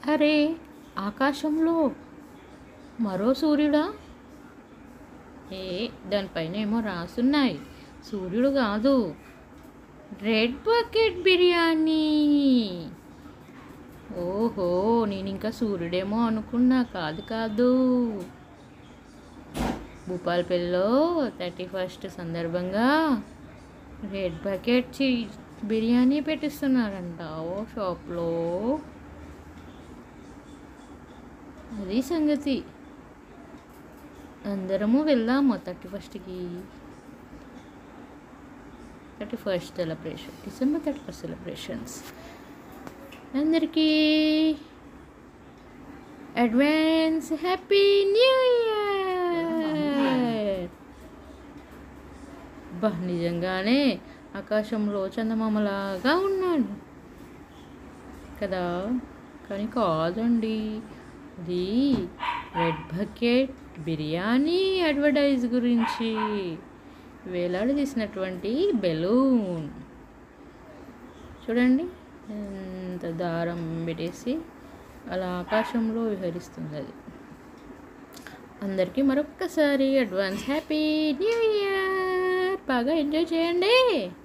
అరే ఆకాశంలో మరో సూర్యుడా ఏ దానిపైన ఏమో రాసున్నాయి సూర్యుడు కాదు రెడ్ బకెట్ బిర్యానీ ఓహో నేను ఇంకా సూర్యుడేమో అనుకున్నా కాదు కాదు భూపాలపల్లిలో థర్టీ ఫస్ట్ సందర్భంగా రెడ్ బకెట్ చి బిర్యానీ పెట్టిస్తున్నారంట ఓ షాప్లో అది సంగతి అందరము వెళ్దాము థర్టీ ఫస్ట్కి thirty first celebration December thirty first celebrations అందరికీ అడ్వాన్స్ హ్యాపీ న్యూ ఇయర్ బా నిజంగానే ఆకాశంలో చందమామలాగా ఉన్నాడు కదా కానీ కాదండి ఇది రెడ్ బకెట్ బిర్యానీ అడ్వర్టైజ్ గురించి వేలాడదీసినటువంటి బెలూన్ చూడండి ఎంత దారం పెట్టేసి అలా ఆకాశంలో విహరిస్తుంది అది అందరికీ మరొక్కసారి అడ్వాన్స్ హ్యాపీ న్యూ ఇయర్ బాగా ఎంజాయ్ చేయండి